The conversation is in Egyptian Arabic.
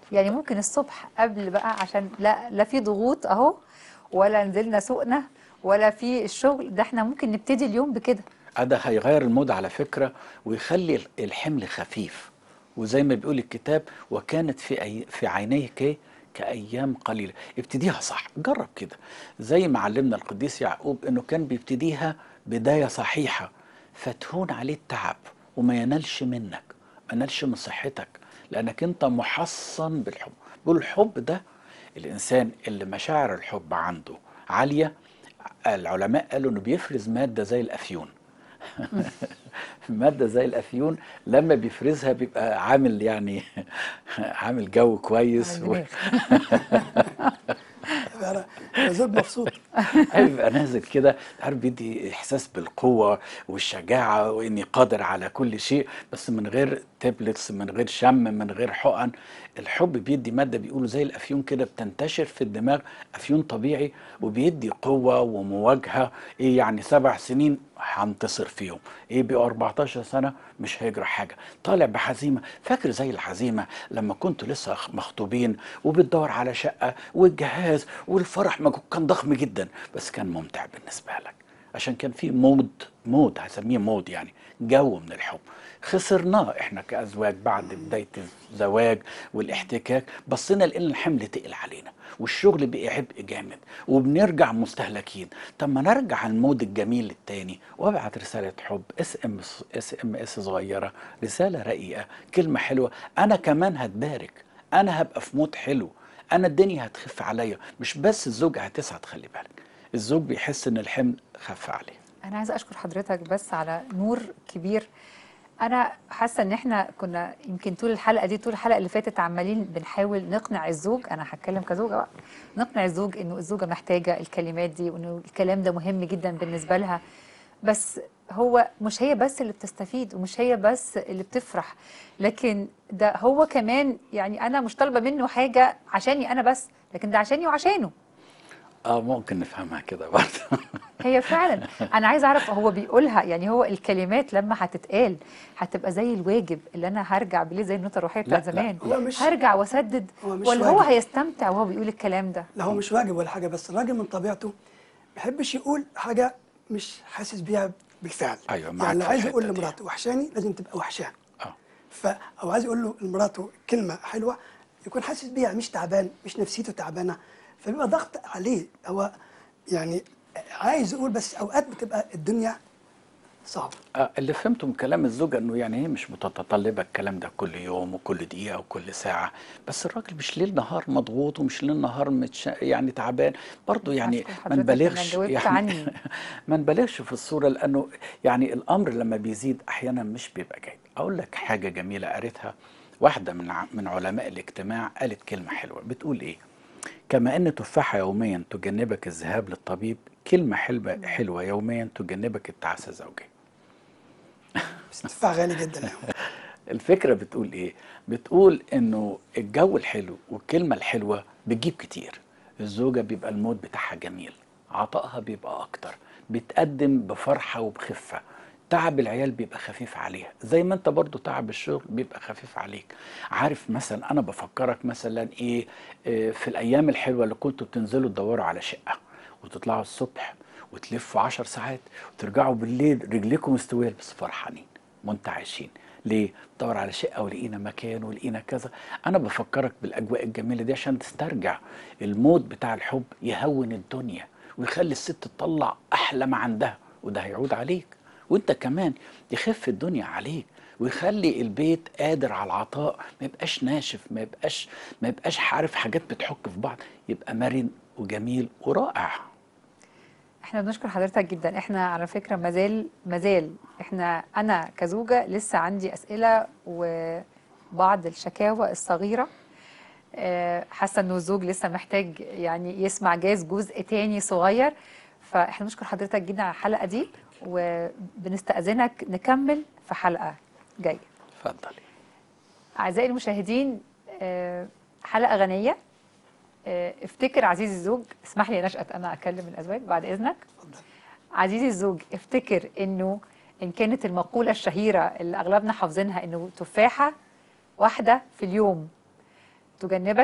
يعني ممكن الصبح قبل بقى عشان لا لا في ضغوط اهو ولا نزلنا سوقنا ولا في الشغل ده احنا ممكن نبتدي اليوم بكده ده هيغير المود على فكرة ويخلي الحمل خفيف وزي ما بيقول الكتاب وكانت في أي في عينيك كأيام قليلة ابتديها صح جرب كده زي ما علمنا القديس يعقوب انه كان بيبتديها بداية صحيحة فتهون عليه التعب وما ينالش منك ما ينالش من صحتك لانك انت محصن بالحب بيقول الحب ده الانسان اللي مشاعر الحب عنده عالية العلماء قالوا انه بيفرز مادة زي الافيون مادة زي الأفيون لما بيفرزها بيبقى عامل يعني عامل جو كويس و... انا أنا زوج مبسوط بيبقى نازل كده عارف بيدي إحساس بالقوة والشجاعة وإني قادر على كل شيء بس من غير تابلتس من غير شم من غير حقن الحب بيدي مادة بيقولوا زي الأفيون كده بتنتشر في الدماغ أفيون طبيعي وبيدي قوة ومواجهة إيه يعني سبع سنين هنتصر فيهم إيه بقى 14 سنة مش هيجرى حاجة طالع بحزيمة فاكر زي الحزيمة لما كنتوا لسه مخطوبين وبتدور على شقة والجهاز والفرح ما كان ضخم جدا بس كان ممتع بالنسبة لك عشان كان في مود مود هسميه مود يعني جو من الحب خسرناه احنا كازواج بعد بدايه الزواج والاحتكاك بصينا لقينا الحمل تقل علينا والشغل بقى عبء جامد وبنرجع مستهلكين طب ما نرجع المود الجميل التاني وابعت رساله حب اس ام اس ام اس صغيره رساله رقيقه كلمه حلوه انا كمان هتبارك انا هبقى في مود حلو انا الدنيا هتخف عليا مش بس الزوجه هتسعد خلي بالك الزوج بيحس ان الحمل خف عليه انا عايزه اشكر حضرتك بس على نور كبير انا حاسه ان احنا كنا يمكن طول الحلقه دي طول الحلقه اللي فاتت عمالين بنحاول نقنع الزوج انا هتكلم كزوجه بقى نقنع الزوج انه الزوجه محتاجه الكلمات دي وانه الكلام ده مهم جدا بالنسبه لها بس هو مش هي بس اللي بتستفيد ومش هي بس اللي بتفرح لكن ده هو كمان يعني انا مش طالبه منه حاجه عشاني انا بس لكن ده عشاني وعشانه اه ممكن نفهمها كده برضه هي فعلا انا عايزه اعرف هو بيقولها يعني هو الكلمات لما هتتقال هتبقى زي الواجب اللي انا هرجع بليه زي النوتة الروحيه بتاعت لا، لا. زمان هو مش- هرجع واسدد هو مش ولا هو واجب. هيستمتع وهو بيقول الكلام ده لا هو مش واجب ولا حاجه بس الراجل من طبيعته ما بيحبش يقول حاجه مش حاسس بيها بالفعل أيوة، معاك يعني في عايز يقول الحتة دي. لمراته وحشاني لازم تبقى وحشان اه ف او عايز يقول له لمراته كلمه حلوه يكون حاسس بيها مش تعبان مش نفسيته تعبانه فبيبقى ضغط عليه هو يعني عايز يقول بس اوقات بتبقى الدنيا صعبه آه، اللي فهمته من كلام الزوجة انه يعني هي مش متطلبة الكلام ده كل يوم وكل دقيقة وكل ساعة بس الراجل مش ليل نهار مضغوط ومش ليل نهار متش... يعني تعبان برضه يعني أشكر ما حضرتك نبالغش إنك جاوبت يعني عني. ما نبالغش في الصورة لأنه يعني الأمر لما بيزيد أحيانا مش بيبقى جيد أقول لك حاجة جميلة قريتها واحدة من ع- من علماء الاجتماع قالت كلمة حلوة بتقول إيه كما أن تفاحة يوميا تجنبك الذهاب للطبيب كلمة حلوة حلوة يوميا تجنبك التعاسة الزوجية بس تفاح غالي جدا يعني الفكرة بتقول ايه؟ بتقول انه الجو الحلو والكلمة الحلوة بتجيب كتير الزوجة بيبقى المود بتاعها جميل عطائها بيبقى اكتر بتقدم بفرحة وبخفة تعب العيال بيبقى خفيف عليها زي ما انت برضو تعب الشغل بيبقى خفيف عليك عارف مثلا انا بفكرك مثلا ايه آه، في الايام الحلوة اللي كنتوا بتنزلوا تدوروا على شقة وتطلعوا الصبح وتلفوا عشر ساعات وترجعوا بالليل رجليكم مستوية بس فرحانين منتعشين ليه؟ دور على شقه ولقينا مكان ولقينا كذا انا بفكرك بالاجواء الجميله دي عشان تسترجع المود بتاع الحب يهون الدنيا ويخلي الست تطلع احلى ما عندها وده هيعود عليك وانت كمان يخف الدنيا عليك ويخلي البيت قادر على العطاء ما يبقاش ناشف ما يبقاش ما يبقاش عارف حاجات بتحك في بعض يبقى مرن وجميل ورائع احنا بنشكر حضرتك جدا احنا على فكره مازال مازال احنا انا كزوجه لسه عندي اسئله وبعض الشكاوى الصغيره آه، حاسه انه الزوج لسه محتاج يعني يسمع جاز جزء تاني صغير فاحنا بنشكر حضرتك جدا على الحلقه دي وبنستأذنك نكمل في حلقه جايه اتفضلي أعزائي المشاهدين آه، حلقة غنية آه، افتكر عزيزي الزوج اسمح لي يا نشأت أنا أكلم الأزواج بعد إذنك اتفضل عزيزي الزوج افتكر إنه إن كانت المقولة الشهيرة اللي أغلبنا حافظينها إنه تفاحة واحدة في اليوم تجنبك